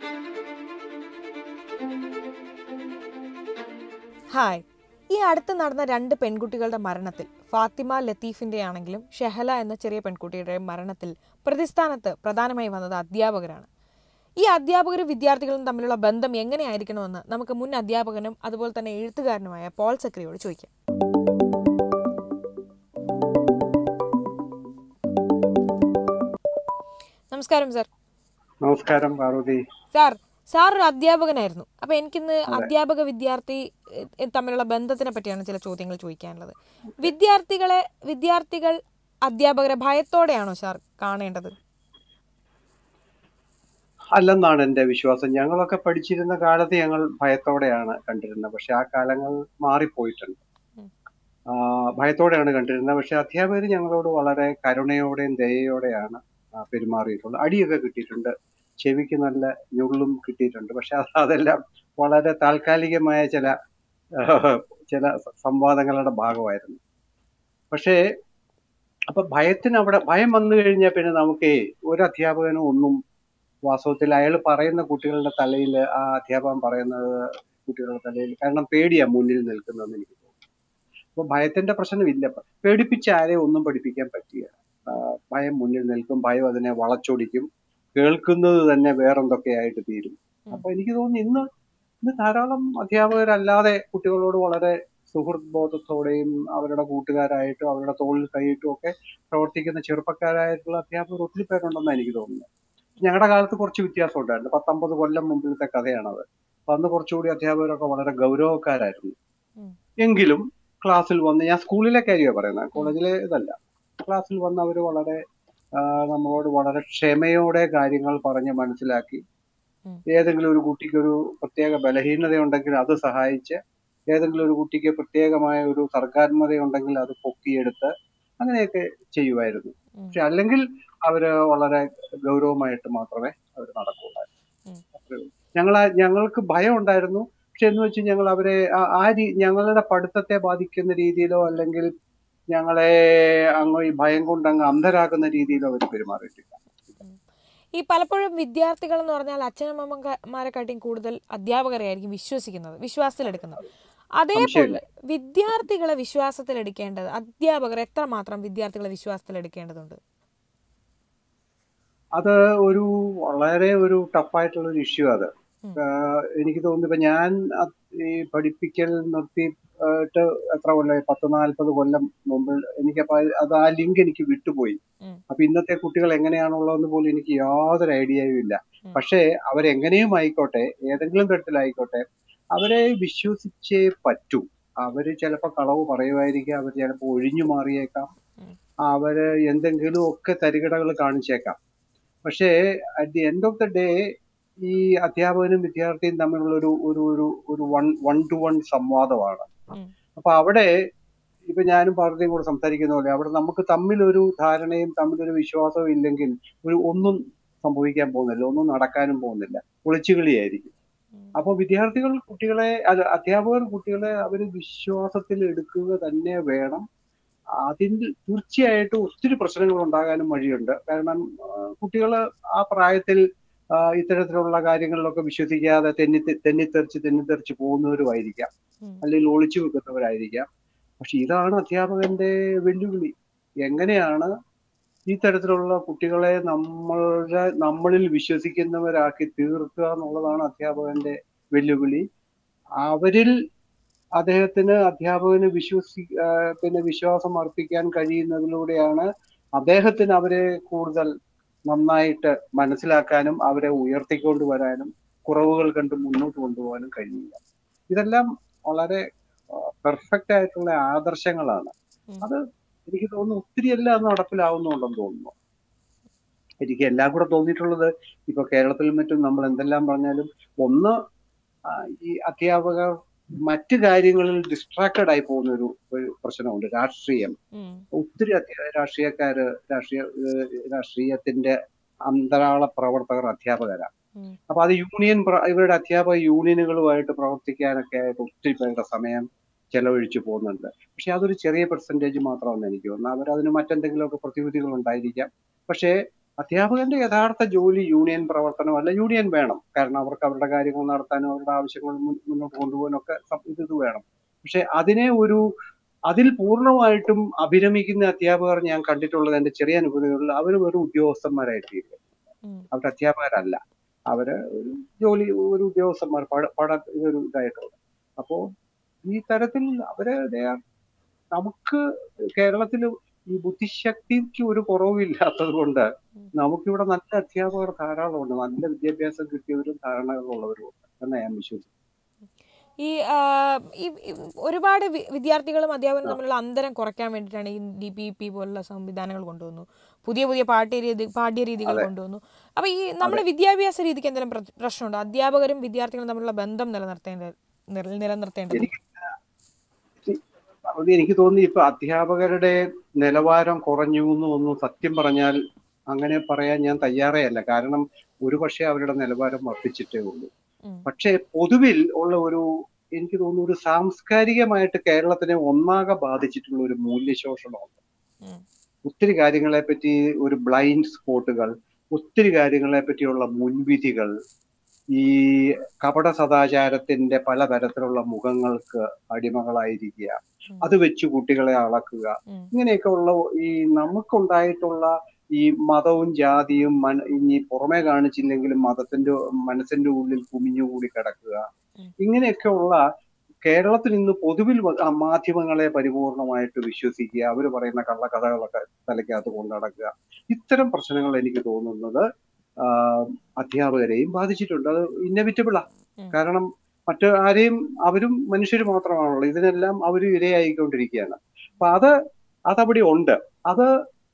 Hi ഈ അടുത്ത് നടന്ന രണ്ട് പെൺകുട്ടികളുടെ മരണത്തിൽ ഫാത്തിമ ലത്തീഫിന്റെ ആണെങ്കിലും ഷെഹല എന്ന ചെറിയ പെൺകുട്ടിയുടെ മരണത്തിൽ പ്രതിസ്ഥാനത്ത് പ്രധാനമായി വന്നത് അധ്യാപകരാണ് ഈ അധ്യാപകരും വിദ്യാർത്ഥികളും തമ്മിലുള്ള ബന്ധം എങ്ങനെയായിരിക്കണമെന്ന് നമുക്ക് മുൻ അധ്യാപകനും അതുപോലെ തന്നെ എഴുത്തുകാരനുമായ പോൾ സക്രിയോട് ചോദിക്കാം നമസ്കാരം സാർ നമസ്കാരം പാർവതി സാർ സാർ ഒരു അധ്യാപകനായിരുന്നു അപ്പൊ എനിക്കിന്ന് അധ്യാപക വിദ്യാർത്ഥി എ, തമ്മിലുള്ള ബന്ധത്തിനെ പറ്റിയാണ് ചില ചോദ്യങ്ങൾ ചോദിക്കാനുള്ളത് വിദ്യാർത്ഥികളെ വിദ്യാർത്ഥികൾ അധ്യാപകരെ ഭയത്തോടെയാണോ സാർ കാണേണ്ടത് അല്ലെന്നാണ് എൻ്റെ വിശ്വാസം ഞങ്ങളൊക്കെ പഠിച്ചിരുന്ന കാലത്ത് ഞങ്ങൾ ഭയത്തോടെയാണ് കണ്ടിരുന്നത് പക്ഷെ ആ കാലങ്ങൾ മാറിപ്പോയിട്ടുണ്ട് ഉം. ആ, ഭയത്തോടെയാണ് കണ്ടിരുന്നത് പക്ഷെ അധ്യാപകർ ഞങ്ങളോട് വളരെ കരുണയോടെയും ദയയോടെയാണ് ആ, പെരുമാറിയിട്ടുള്ളത് അടിയൊക്കെ കിട്ടിയിട്ടുണ്ട് ചെവിക്ക് നല്ല ഞുള്ളും കിട്ടിയിട്ടുണ്ട് പക്ഷെ അത് അതെല്ലാം വളരെ താൽക്കാലികമായ ചില ആ, ചില സ- സംവാദങ്ങളുടെ ഭാഗമായിരുന്നു പക്ഷേ അപ്പൊ ഭയത്തിന് അവിടെ ഭയം വന്നു കഴിഞ്ഞാൽ പിന്നെ നമുക്ക് ഒരു അധ്യാപകനും ഒന്നും വാസ്തവത്തിൽ അയാൾ പറയുന്ന കുട്ടികളുടെ തലയിൽ ആ അധ്യാപകൻ പറയുന്നത് കുട്ടികളുടെ തലയിൽ കാരണം പേടിയാ മുന്നിൽ നിൽക്കുന്നതെന്ന് എനിക്ക് തോന്നുന്നു അപ്പൊ ഭയത്തിന്റെ പ്രശ്നമില്ല പേടിപ്പിച്ച് ആരെയും ഒന്നും പഠിപ്പിക്കാൻ പറ്റില്ല ഭയം മുന്നിൽ നിൽക്കും ഭയം അതിനെ വളച്ചൊടിക്കും കേൾക്കുന്നത് തന്നെ വേറെന്തൊക്കെയായിട്ട് തീരും അപ്പൊ എനിക്ക് തോന്നുന്നു ഇന്ന് ഇന്ന് ധാരാളം അധ്യാപകരല്ലാതെ കുട്ടികളോട് വളരെ സുഹൃത്ത് ബോധത്തോടെയും അവരുടെ കൂട്ടുകാരായിട്ടും അവരുടെ തോളിൽ കൈയിട്ടും ഒക്കെ പ്രവർത്തിക്കുന്ന ചെറുപ്പക്കാരായിട്ടുള്ള അധ്യാപകർ ഒത്തിരി പേരുണ്ടെന്നാണ് എനിക്ക് തോന്നുന്നത് ഞങ്ങളുടെ കാലത്ത് കുറച്ച് വ്യത്യാസം ഉണ്ടായിരുന്നു പത്തൊമ്പത് കൊല്ലം മുമ്പിലത്തെ കഥയാണത് അപ്പൊ അന്ന് കുറച്ചുകൂടി അധ്യാപകരൊക്കെ വളരെ ഗൗരവക്കാരായിരുന്നു ഉം. എങ്കിലും ക്ലാസ്സിൽ വന്ന് ഞാൻ സ്കൂളിലെ കാര്യമാണ് പറയുന്നത് കോളേജിലെ ഇതല്ല ക്ലാസ്സിൽ വന്ന് അവർ വളരെ ആ, നമ്മളോട് വളരെ ക്ഷമയോടെ കാര്യങ്ങൾ പറഞ്ഞ് മനസ്സിലാക്കി ഉം. ഏതെങ്കിലും ഒരു കുട്ടിക്ക് ഒരു പ്രത്യേക ബലഹീനതയുണ്ടെങ്കിൽ അത് സഹായിച്ച് ഏതെങ്കിലും ഒരു കുട്ടിക്ക് പ്രത്യേകമായ ഒരു സർഗാത്മതയുണ്ടെങ്കിൽ അത് പൊക്കിയെടുത്ത് അങ്ങനെയൊക്കെ ചെയ്യുമായിരുന്നു ഉം. പക്ഷെ അല്ലെങ്കിൽ അവര് വളരെ ഗൗരവമായിട്ട് മാത്രമേ അവർ നടക്കുള്ളായിരുന്നു ഉം. അത്രേ ഉള്ളൂ. ഞങ്ങൾ ഞങ്ങൾക്ക് ഭയം ഉണ്ടായിരുന്നു പക്ഷെ എന്ന് വെച്ച് ഞങ്ങൾ അവരെ ആ- ആ രീ ഞങ്ങളുടെ പഠിത്തത്തെ ബാധിക്കുന്ന രീതിയിലോ അല്ലെങ്കിൽ ഞങ്ങളെ അങ്ങ് ഈ ഭയം കൊണ്ട് അങ്ങ് അന്ധരാക്കുന്ന രീതിയിലോ അവർ പെരുമാറിയിട്ടില്ല ഈ പലപ്പോഴും വിദ്യാർത്ഥികൾ എന്ന് പറഞ്ഞാൽ അച്ഛനമ്മമാരെക്കാട്ടിയും കൂടുതൽ അധ്യാപകരെ ആയിരിക്കും വിശ്വസിക്കുന്നത് വിശ്വാസത്തിലെടുക്കുന്നത് അതേപോലെ സംശയമില്ല. വിദ്യാർത്ഥികളെ വിശ്വാസത്തിലെടുക്കേണ്ടത് അധ്യാപകർ എത്രമാത്രം വിദ്യാർത്ഥികളെ വിശ്വാസത്തിലെടുക്കേണ്ടതുണ്ട് അത് ഒരു വളരെ ഒരു ടഫായിട്ടുള്ള ഒരു ഇഷ്യൂ അത് ഉം. ആഹ് എനിക്ക് തോന്നുന്നു ഇപ്പൊ ഞാൻ അത് ഈ പഠിപ്പിക്കൽ നിർത്തിയിട്ട് എത്ര കൊല്ലം പത്ത് നാൽപ്പത് കൊല്ലം മുമ്പ് എനിക്കപ്പോ അത് ആ ലിങ്ക് എനിക്ക് വിട്ടുപോയി ഉം. അപ്പൊ ഇന്നത്തെ കുട്ടികൾ എങ്ങനെയാണുള്ളതെന്ന് പോലും എനിക്ക് യാതൊരു ഐഡിയയും ഇല്ല ഉം. പക്ഷേ അവരെങ്ങനെയും ആയിക്കോട്ടെ ഏതെങ്കിലും തരത്തിലായിക്കോട്ടെ അവരെ വിശ്വസിച്ചേ പറ്റൂ അവര് ചിലപ്പോ കളവ് പറയുമായിരിക്കാം അവർ ചിലപ്പോ ഒഴിഞ്ഞു മാറിയേക്കാം ഉം. അവര് എന്തെങ്കിലും ഒക്കെ തരികിടകൾ കാണിച്ചേക്കാം പക്ഷേ at the end of the day ഈ അധ്യാപകനും വിദ്യാർത്ഥിയും തമ്മിലുള്ള ഒരു ഒരു ഒരു ഒരു വൺ വൺ ടു വൺ സംവാദമാണ് ഉം. അപ്പൊ അവിടെ ഇപ്പൊ ഞാനും പാർവതിയും കൂടെ സംസാരിക്കുന്ന പോലെ അവിടെ നമുക്ക് തമ്മിലൊരു ധാരണയും തമ്മിലൊരു വിശ്വാസവും ഇല്ലെങ്കിൽ ഒരു ഒന്നും സംഭവിക്കാൻ പോകുന്നില്ല ഒന്നും നടക്കാനും പോകുന്നില്ല ഒളിച്ചുകളിയായിരിക്കും ഉം. അപ്പൊ വിദ്യാർത്ഥികൾ കുട്ടികളെ അല്ല അധ്യാപകർ കുട്ടികളെ അവര് വിശ്വാസത്തിൽ എടുക്കുക തന്നെ വേണം അതിൽ തീർച്ചയായിട്ടും ഒത്തിരി പ്രശ്നങ്ങൾ ഉണ്ടാകാനും വഴിയുണ്ട് കാരണം കുട്ടികൾ ആ പ്രായത്തിൽ ആ, ഇത്തരത്തിലുള്ള കാര്യങ്ങളിലൊക്കെ വിശ്വസിക്കാതെ തെന്നി തെന്നിത്തെറിച്ച് തെന്നിത്തെറിച്ച് പോകുന്നവരുമായിരിക്കാം ഉം. അല്ലെങ്കിൽ ഒളിച്ചു വെക്കുന്നവരായിരിക്കാം പക്ഷെ ഇതാണ് അധ്യാപകന്റെ വെല്ലുവിളി എങ്ങനെയാണ് ഈ തരത്തിലുള്ള കുട്ടികളെ നമ്മളുടെ നമ്മളിൽ വിശ്വസിക്കുന്നവരാക്കി തീർക്കുക എന്നുള്ളതാണ് അധ്യാപകന്റെ വെല്ലുവിളി അവരിൽ അദ്ദേഹത്തിന് അധ്യാപകന് വിശ്വസി ആ, പിന്നെ വിശ്വാസം അർപ്പിക്കാൻ കഴിയുന്നതിലൂടെയാണ് അദ്ദേഹത്തിന് അവരെ കൂടുതൽ നന്നായിട്ട് മനസ്സിലാക്കാനും അവരെ ഉയർത്തിക്കൊണ്ട് വരാനും കുറവുകൾ കണ്ട് മുന്നോട്ട് കൊണ്ടുപോകാനും കഴിയില്ല ഇതെല്ലാം വളരെ പെർഫെക്റ്റ് ആയിട്ടുള്ള ആദർശങ്ങളാണ് ഉം. അത് എനിക്ക് തോന്നുന്നു ഒത്തിരി എല്ലാം അത് നടപ്പിലാവുന്നുണ്ടെന്ന് തോന്നുന്നു എനിക്ക് എല്ലാം കൂടെ തോന്നിയിട്ടുള്ളത് ഇപ്പൊ കേരളത്തിലും മറ്റും നമ്മൾ എന്തെല്ലാം പറഞ്ഞാലും ഒന്ന് ആ, ഈ അധ്യാപകർ മറ്റു കാര്യങ്ങളിൽ ഡിസ്ട്രാക്റ്റഡ് ആയി പോകുന്ന ഒരു ഒരു പ്രശ്നമുണ്ട് രാഷ്ട്രീയം ഉം. ഒത്തിരി അധ്യ- രാഷ്ട്രീയക്കാര് രാഷ്ട്രീയ ഏഹ് രാഷ്ട്രീയത്തിന്റെ അന്തരാള പ്രവർത്തകർ അധ്യാപകരാണ് ഉം. അപ്പൊ അത് യൂണിയൻ പ്ര- ഇവരുടെ അധ്യാപക യൂണിയനുകളുമായിട്ട് പ്രവർത്തിക്കാനൊക്കെ ആയിട്ട് ഒത്തിരി പേരുടെ സമയം ചെലവഴിച്ചു പോകുന്നുണ്ട് പക്ഷെ അതൊരു ചെറിയ പെർസെന്റേജ് മാത്രമെന്ന് എനിക്ക് തോന്നുന്നു അവരതിന് മറ്റെന്തെങ്കിലുമൊക്കെ പ്രതിവിധികൾ ഉണ്ടായിരിക്കാം പക്ഷേ അധ്യാപകന്റെ യഥാർത്ഥ ജോലി യൂണിയൻ പ്രവർത്തനം അല്ല യൂണിയൻ വേണം കാരണം അവർക്ക് അവരുടെ കാര്യങ്ങൾ നടത്താനും അവരുടെ ആവശ്യങ്ങൾ മുൻ- മുന്നോട്ട് കൊണ്ടുപോകാനും ഒക്കെ സം- ഇത് ഇത് വേണം പക്ഷെ അതിനെ ഒരു അതിൽ പൂർണ്ണമായിട്ടും അഭിരമിക്കുന്ന അധ്യാപകർ ഞാൻ കണ്ടിട്ടുള്ളത് എന്റെ ചെറിയ അനുഭവങ്ങളിൽ അവർ വെറും ഉദ്യോഗസ്ഥന്മാരായിട്ടില്ല ഉം. അവർ അധ്യാപകരല്ല അവര് ഒരു ജോലി ഒരു ഉദ്യോഗസ്ഥന്മാർ പഠ പഠ ഇതൊരു ഇതായിട്ടുള്ളത് അപ്പോ ഈ തരത്തിൽ അവര് they are- നമുക്ക് കേരളത്തിൽ ഈ ബുദ്ധിശക്തിക്ക് ഒരു കുറവില്ലാത്തത് കൊണ്ട് നമുക്കിവിടെ നല്ല അധ്യാപകർ ധാരാളമുണ്ട് നല്ല വിദ്യാഭ്യാസം കിട്ടിയവരും ധാരണകളുള്ളവരും ഉണ്ട് എന്ന് ഞാൻ വിശ്വസിക്കുന്നു ഈ ആ, ഈ ഈ ഒരുപാട് വി- വിദ്യാർത്ഥികളും അധ്യാപകരും തമ്മിലുള്ള അന്തരം കുറയ്ക്കാൻ വേണ്ടിയിട്ടാണ് ഈ ഡി പി പി പോലുള്ള സംവിധാനങ്ങൾ കൊണ്ടുവന്നു പുതിയ പുതിയ പാഠ്യ രീതി പാഠ്യ രീതികൾ കൊണ്ടുവന്നു അപ്പൊ ഈ നമ്മുടെ വിദ്യാഭ്യാസ രീതിക്ക് എന്തെങ്കിലും പ്ര- പ്രശ്നമുണ്ടോ അധ്യാപകരും വിദ്യാർത്ഥികളും തമ്മിലുള്ള ബന്ധം നിലനിർത്തേണ്ട നില- നിലനിർത്തേണ്ടത് എനിക്ക് അത് എനിക്ക് തോന്നി ഇപ്പൊ അധ്യാപകരുടെ നിലവാരം കുറഞ്ഞു എന്നൊന്നും സത്യം പറഞ്ഞാൽ അങ്ങനെ പറയാൻ ഞാൻ തയ്യാറേ അല്ല കാരണം ഒരു പക്ഷേ അവരുടെ നിലവാരം വർദ്ധിച്ചിട്ടേ ഉള്ളൂ ഉം. പക്ഷേ പൊതുവിൽ ഉള്ള ഒരു എനിക്ക് തോന്നുന്നു ഒരു സാംസ്കാരികമായിട്ട് കേരളത്തിനെ ഒന്നാകെ ബാധിച്ചിട്ടുള്ള ഒരു മൂല്യശോഷണമുണ്ട് ഉം. ഒത്തിരി കാര്യങ്ങളെ പറ്റി ഒരു ബ്ലൈൻഡ് സ്പോട്ടുകൾ ഒത്തിരി കാര്യങ്ങളെ പറ്റിയുള്ള മുൻവിധികൾ ഈ കപട സദാചാരത്തിന്റെ പലതരത്തിലുള്ള മുഖങ്ങൾക്ക് അടിമകളായിരിക്കുക ഉം. അത് വെച്ച് കുട്ടികളെ അളക്കുക ഉം. ഇങ്ങനെയൊക്കെ ഉള്ള ഈ നമുക്കുണ്ടായിട്ടുള്ള ഈ മതവും ജാതിയും മന ഇനി പുറമെ കാണിച്ചില്ലെങ്കിലും മതത്തിന്റെ മനസ്സിന്റെ ഉള്ളിൽ കുമിഞ്ഞുകൂടി കിടക്കുക ഉം. ഇങ്ങനെയൊക്കെയുള്ള കേരളത്തിൽ ഇന്ന് പൊതുവിൽ വ- ആ മാധ്യമങ്ങളെ പരിപൂർണമായിട്ട് വിശ്വസിക്കുക അവർ പറയുന്ന കള്ളക്കഥകളൊക്കെ തലയ്ക്കകത്ത് കൊണ്ടു നടക്കുക ഇത്തരം പ്രശ്നങ്ങൾ എനിക്ക് തോന്നുന്നത് ആ, അധ്യാപകരെയും ബാധിച്ചിട്ടുണ്ട് അത് ഇന്നവിറ്റബിളാ ഉം. കാരണം മറ്റു ആരെയും അവരും മനുഷ്യർ മാത്രമാണല്ലോ ഇതിനെല്ലാം അവരും ഇരയായിക്കൊണ്ടിരിക്കുകയാണ് അപ്പൊ അത് അതവിടെ ഉണ്ട് അത്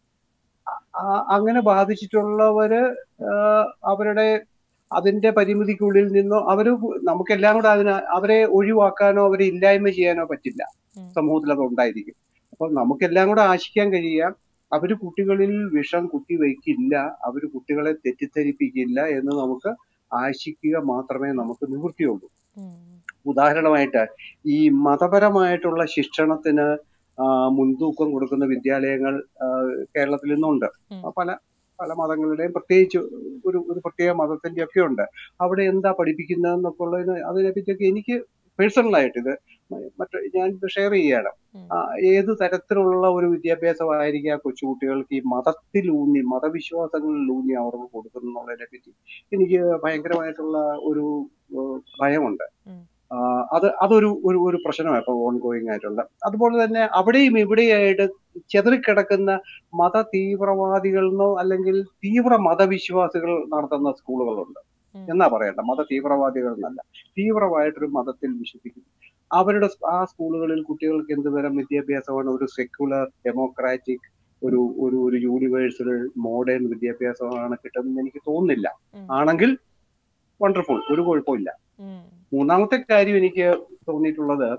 ആ- അങ്ങനെ ബാധിച്ചിട്ടുള്ളവര് ആ, അവരുടെ അതിന്റെ പരിമിതിക്കുള്ളിൽ നിന്നോ അവര് നമുക്കെല്ലാം കൂടെ അതിന് അവരെ ഒഴിവാക്കാനോ അവരെ ഇല്ലായ്മ ചെയ്യാനോ പറ്റില്ല ഉം. സമൂഹത്തിൽ അത് ഉണ്ടായിരിക്കും അപ്പൊ നമുക്കെല്ലാം കൂടെ ആശിക്കാൻ കഴിയുക അവര് കുട്ടികളിൽ വിഷം കുത്തിവെക്കില്ല അവര് കുട്ടികളെ തെറ്റിദ്ധരിപ്പിക്കില്ല എന്ന് നമുക്ക് ആശിക്കുക മാത്രമേ നമുക്ക് നിവൃത്തിയുള്ളൂ ഉം. ഉദാഹരണമായിട്ട് ഈ മതപരമായിട്ടുള്ള ശിക്ഷണത്തിന് ആ, മുൻതൂക്കം കൊടുക്കുന്ന വിദ്യാലയങ്ങൾ ആ, കേരളത്തിൽ ഇന്നുണ്ട് ഉം. ആ, പല പല മതങ്ങളുടെയും പ്രത്യേകിച്ച് ഒരു ഒരു പ്രത്യേക മതത്തിന്റെ ഒക്കെ ഉണ്ട് അവിടെ എന്താ പഠിപ്പിക്കുന്നതെന്നൊക്കെ ഉള്ളതിന് അതിനെ പറ്റിയൊക്കെ എനിക്ക് പേഴ്സണലായിട്ട് ഇത് മറ്റേ ഞാൻ ഷെയർ ചെയ്യാണ് ഉം. ആ, ഏത് തരത്തിലുള്ള ഒരു വിദ്യാഭ്യാസമായിരിക്കും ആ കൊച്ചുകുട്ടികൾക്ക് ഈ മതത്തിലൂന്നി മതവിശ്വാസങ്ങളിലൂന്നി അവർക്ക് കൊടുക്കുന്നുള്ളതിനെ പറ്റി എനിക്ക് ഭയങ്കരമായിട്ടുള്ള ഒരു ഏഹ്, ഭയമുണ്ട് ഉം. ആ, അത് അതൊരു ഒരു ഒരു പ്രശ്നമാണ് ഇപ്പൊ ഓൺ ഗോയിങ് ആയിട്ടുള്ള അതുപോലെ തന്നെ അവിടെയും ഇവിടെയായിട്ട് ചെതറിക്കിടക്കുന്ന മത തീവ്രവാദികളെന്നോ അല്ലെങ്കിൽ തീവ്ര മതവിശ്വാസികൾ നടത്തുന്ന സ്കൂളുകളുണ്ട് ഉം. എന്നാ പറയണ്ട മത തീവ്രവാദികൾ എന്നല്ല തീവ്രമായിട്ടൊരു മതത്തിൽ വിശ്വസിക്കുന്നു അവരുടെ സ് ആ സ്കൂളുകളിൽ കുട്ടികൾക്ക് എന്തുതരം വിദ്യാഭ്യാസമാണ് ഒരു സെക്യുലർ ഡെമോക്രാറ്റിക് ഒരു ഒരു ഒരു യൂണിവേഴ്സൽ മോഡേൺ വിദ്യാഭ്യാസമാണ് കിട്ടുന്നത് എനിക്ക് തോന്നുന്നില്ല ഉം. ആണെങ്കിൽ വണ്ടർഫുൾ ഒരു കുഴപ്പമില്ല ഉം. മൂന്നാമത്തെ കാര്യം എനിക്ക് തോന്നിയിട്ടുള്ളത്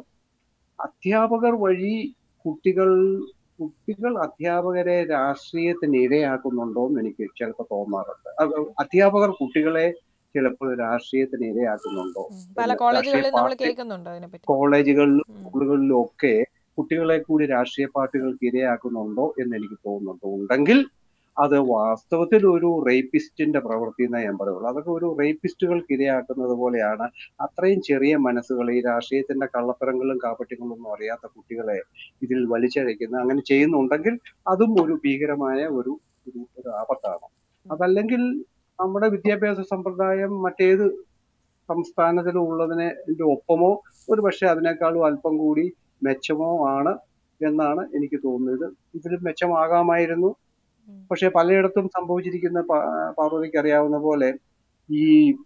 അധ്യാപകർ വഴി കുട്ടികൾ കുട്ടികൾ അധ്യാപകരെ രാഷ്ട്രീയത്തിന് ഇരയാക്കുന്നുണ്ടോ എന്ന് എനിക്ക് ചിലപ്പോൾ തോന്നാറുണ്ട് അത് അധ്യാപകർ കുട്ടികളെ ചിലപ്പോൾ രാഷ്ട്രീയത്തിന് ഇരയാക്കുന്നുണ്ടോ ഉം. പല രാഷ്ട്രീയ കോളേജുകളിലും നമ്മൾ പാർട്ടി- കേൾക്കുന്നുണ്ട് അതിനെപ്പറ്റി കോളേജുകളിലും ഉം. സ്കൂളുകളിലും ഒക്കെ കുട്ടികളെ കൂടി രാഷ്ട്രീയ പാർട്ടികൾക്ക് ഇരയാക്കുന്നുണ്ടോ എന്ന് എനിക്ക് തോന്നുന്നുണ്ട് ഉണ്ടെങ്കിൽ അത് വാസ്തവത്തിൽ ഒരു റേപ്പിസ്റ്റിന്റെ പ്രവൃത്തി എന്നേ ഞാൻ പറയുള്ളൂ അതൊക്കെ ഒരു റേപ്പിസ്റ്റുകൾക്ക് ഇരയാക്കുന്നത് പോലെയാണ് അത്രയും ചെറിയ മനസ്സുകൾ ഈ രാഷ്ട്രീയത്തിന്റെ കള്ളത്തരങ്ങളും കാപ്പട്യങ്ങളും ഒന്നും അറിയാത്ത കുട്ടികളെ ഇതിൽ വലിച്ചഴയ്ക്കുന്ന അങ്ങനെ ചെയ്യുന്നുണ്ടെങ്കിൽ അതും ഒരു ഭീകരമായ ഒരു ഒരു ഒരു ആപത്താണ് അതല്ലെങ്കിൽ നമ്മുടെ വിദ്യാഭ്യാസ സമ്പ്രദായം മറ്റേത് സംസ്ഥാനത്തിലും ഉള്ളതിനെ ന്റെ ഒപ്പമോ ഒരു പക്ഷെ അതിനേക്കാളും അല്പം കൂടി മെച്ചമോ ആണ് എന്നാണ് എനിക്ക് തോന്നുന്നത് ഇതിലും മെച്ചമാകാമായിരുന്നു ഉം. പക്ഷെ പലയിടത്തും സംഭവിച്ചിരിക്കുന്ന പ- പാർവതിക്ക് അറിയാവുന്ന പോലെ ഈ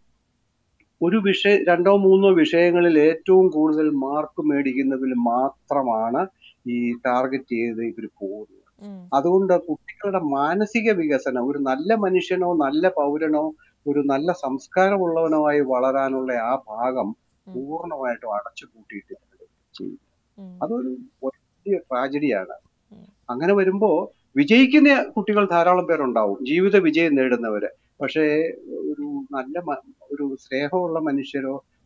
ഒരു വിഷയ രണ്ടോ മൂന്നോ വിഷയങ്ങളിൽ ഏറ്റവും കൂടുതൽ മാർക്ക് മേടിക്കുന്നതിൽ മാത്രമാണ് ഈ ടാർഗറ്റ് ചെയ്ത് ഇവർ പോകുന്നത് ഉം. അതുകൊണ്ട് കുട്ടികളുടെ മാനസിക വികസനം ഒരു നല്ല മനുഷ്യനോ നല്ല പൗരനോ ഒരു നല്ല സംസ്കാരമുള്ളവനോ ആയി വളരാനുള്ള ആ ഭാഗം ഉം. പൂർണ്ണമായിട്ടും അടച്ചു പൂട്ടിയിട്ട് ചെയ്യും ഉം. അതൊരു വലിയ ട്രാജഡിയാണ് ഉം. അങ്ങനെ വരുമ്പോ വിജയിക്കുന്ന കുട്ടികൾ ധാരാളം പേരുണ്ടാവും ജീവിത വിജയം നേടുന്നവര് പക്ഷേ ഒരു നല്ല മ- ഒരു സ്നേഹമുള്ള മനുഷ്യരോ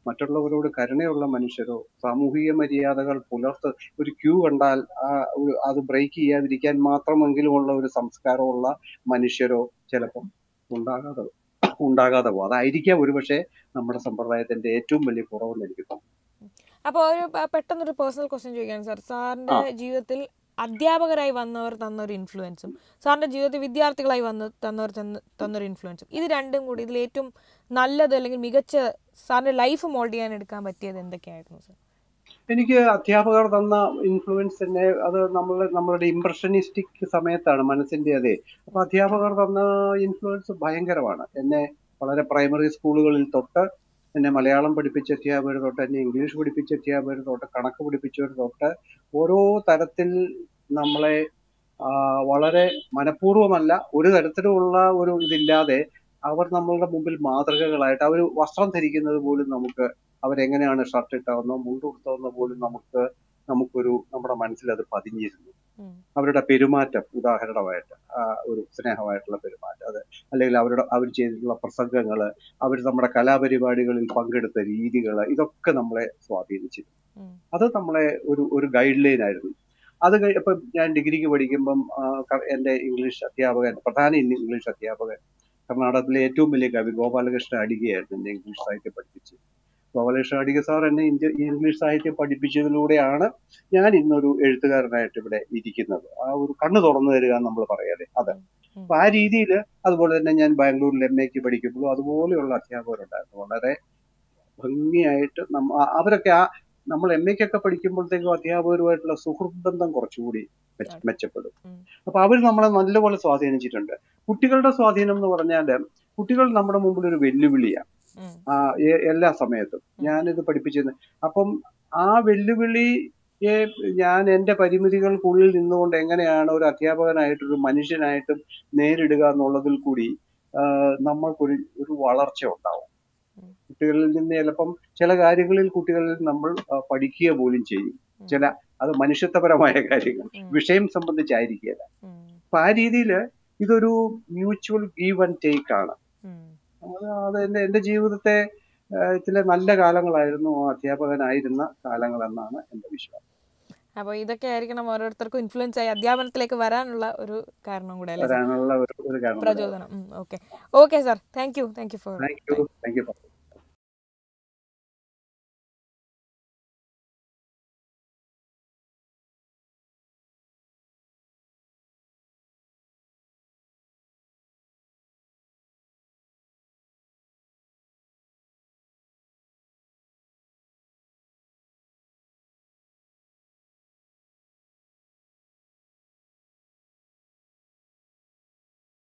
മറ്റുള്ളവരോട് കരുണയുള്ള മനുഷ്യരോ സാമൂഹിക മര്യാദകൾ പുലർത്ത് ഒരു ക്യൂ കണ്ടാൽ ആ ഒരു അത് ബ്രേക്ക് ചെയ്യാതിരിക്കാൻ മാത്രമെങ്കിലുമുള്ള ഒരു സംസ്കാരമുള്ള മനുഷ്യരോ ചിലപ്പം ഉണ്ടാകാതെ ഉണ്ടാകാതെ പോകും അതായിരിക്കാം ഒരുപക്ഷെ നമ്മുടെ സമ്പ്രദായത്തിന്റെ ഏറ്റവും വലിയ കുറവെന്ന് എനിക്ക് തോന്നുന്നു അപ്പോൾ ഒരു പ- പെട്ടെന്നൊരു പേഴ്സണൽ ക്വസ്റ്റ്യൻ ചോദിക്കാൻ സാർ സാറിന്റെ ജീവിതത്തിൽ അധ്യാപകരായി വന്നവർ തന്നൊരു ഇൻഫ്ലുവൻസും സാറിന്റെ ജീവിതത്തിൽ വിദ്യാർത്ഥികളായി വന്ന് തന്നവർ തന്ന തന്നൊരു ഇൻഫ്ലുവൻസും ഇത് രണ്ടും കൂടി ഇതിൽ ഏറ്റവും നല്ലത് അല്ലെങ്കിൽ മികച്ച സാറിന്റെ ലൈഫ് മോൾഡ് ചെയ്യാൻ എടുക്കാൻ പറ്റിയത് എന്തൊക്കെയായിരുന്നു സാർ എനിക്ക് അധ്യാപകർ തന്ന ഇൻഫ്ലുവൻസ് തന്നെ അത് നമ്മൾ നമ്മളുടെ ഇംപ്രഷനിസ്റ്റിക് സമയത്താണ് മനസ്സിന്റെ അതെ അപ്പൊ അധ്യാപകർ തന്ന ഇൻഫ്ലുവൻസ് ഭയങ്കരമാണ് എന്നെ വളരെ പ്രൈമറി സ്കൂളുകളിൽ തൊട്ട് എന്നെ മലയാളം പഠിപ്പിച്ച അധ്യാപകർ തൊട്ട് എന്നെ ഇംഗ്ലീഷ് പഠിപ്പിച്ച അധ്യാപകർ തൊട്ട് കണക്ക് പഠിപ്പിച്ചവർ തൊട്ട് ഓരോ തരത്തിൽ നമ്മളെ ആ, വളരെ മനഃപൂർവ്വമല്ല ഒരു തരത്തിലുമുള്ള ഒരു ഇതില്ലാതെ അവർ നമ്മളുടെ മുമ്പിൽ മാതൃകകളായിട്ട് അവർ വസ്ത്രം ധരിക്കുന്നത് പോലും നമുക്ക് അവരെങ്ങനെയാണ് ഷർട്ട് ഇട്ടതെന്നോ മുണ്ട് കൊടുത്തതെന്നോ പോലും നമുക്ക് നമുക്കൊരു നമ്മുടെ മനസ്സിൽ അത് പതിഞ്ഞിരുന്നു ഉം. അവരുടെ പെരുമാറ്റം ഉദാഹരണമായിട്ട് ആ ഒരു സ്നേഹമായിട്ടുള്ള പെരുമാറ്റം അത് അല്ലെങ്കിൽ അവരുടെ അവർ ചെയ്തിട്ടുള്ള പ്രസംഗങ്ങള് അവർ നമ്മുടെ കലാപരിപാടികളിൽ പങ്കെടുത്ത രീതികൾ ഇതൊക്കെ നമ്മളെ സ്വാധീനിച്ചിരുന്നു ഉം. അത് നമ്മളെ ഒരു ഒരു ഗൈഡ് ലൈൻ ആയിരുന്നു അത് കഴി ഇപ്പം ഞാൻ ഡിഗ്രിക്ക് പഠിക്കുമ്പം ആ, ക- എൻ്റെ ഇംഗ്ലീഷ് അധ്യാപകൻ പ്രധാന ഇൻ- ഇംഗ്ലീഷ് അധ്യാപകൻ കർണാടകത്തിലെ ഏറ്റവും വലിയ കവി ഗോപാലകൃഷ്ണ അടികയായിരുന്നു എന്നെ ഇംഗ്ലീഷ് സാഹിത്യം പഠിപ്പിച്ചത് ഗോപാലകൃഷ്ണ അടിക സാർ എന്നെ ഇന്ത്യ ഇംഗ്ലീഷ് സാഹിത്യം പഠിപ്പിച്ചതിലൂടെയാണ് ഞാൻ ഇന്നൊരു എഴുത്തുകാരനായിട്ട് ഇവിടെ ഇരിക്കുന്നത് ആ ഒരു കണ്ണ് തുറന്നു തരിക എന്ന് നമ്മൾ പറയാതെ അത് ഉം. അപ്പൊ ആ രീതിയിൽ അതുപോലെ തന്നെ ഞാൻ ബാംഗ്ലൂരിൽ എം എക്ക് പഠിക്കുമ്പോഴും അതുപോലെയുള്ള അധ്യാപകരുണ്ടായിരുന്നു വളരെ ഭംഗിയായിട്ട് നമ്മ ആ- അവരൊക്കെ ആ നമ്മൾ എം എക്കൊക്കെ പഠിക്കുമ്പോഴത്തേക്കും അധ്യാപകരുമായിട്ടുള്ള സുഹൃത്ത് ബന്ധം കുറച്ചുകൂടി മെച്ച- മെച്ചപ്പെടും ഉം. അപ്പൊ അവർ നമ്മളെ നല്ലപോലെ സ്വാധീനിച്ചിട്ടുണ്ട് കുട്ടികളുടെ സ്വാധീനം എന്ന് പറഞ്ഞാല് കുട്ടികൾ നമ്മുടെ മുമ്പിൽ ഒരു വെല്ലുവിളിയാണ് ഉം. ആ എ- എല്ലാ സമയത്തും ഞാനിത് പഠിപ്പിച്ചിരുന്നു അപ്പം ആ വെല്ലുവിളിയെ ഞാൻ എൻ്റെ പരിമിതികൾക്കുള്ളിൽ നിന്നുകൊണ്ട് എങ്ങനെയാണ് ഒരു അധ്യാപകനായിട്ടും ഒരു മനുഷ്യനായിട്ടും നേരിടുക എന്നുള്ളതിൽ കൂടി ആ, നമ്മൾക്കൊരു ഒരു വളർച്ച ഉണ്ടാവും ഉം. കുട്ടികളിൽ നിന്ന് ചിലപ്പം ചില കാര്യങ്ങളിൽ കുട്ടികളിൽ നമ്മൾ ആ, പഠിക്കുക പോലും ചെയ്യും ഉം. ചില അത് മനുഷ്യത്വപരമായ കാര്യങ്ങൾ ഉം. വിഷയം സംബന്ധിച്ചായിരിക്കില്ല ഉം. അപ്പൊ ആ രീതിയിൽ ഇതൊരു മ്യൂച്വൽ ഗീവ് ആൻഡ് ടേക്ക് ആണ് ഉം. അത് അത് എൻ്റെ എൻ്റെ ജീവിതത്തെ ആ, ചില നല്ല കാലങ്ങളായിരുന്നു ആ അധ്യാപകനായിരുന്ന കാലങ്ങൾ എന്നാണ് എൻ്റെ വിശ്വാസം അപ്പോൾ ഇതൊക്കെ ആയിരിക്കണം ഓരോരുത്തർക്കും ഇൻഫ്ലുവൻസ് ആയി അധ്യാപനത്തിലേക്ക് വരാനുള്ള ഒരു കാരണം കൂടെ അല്ലേ സാർ വരാനുള്ള ഒരു ഒരു കാരണം പ്രചോദനം okay okay sir thank you thank you for thank you thank U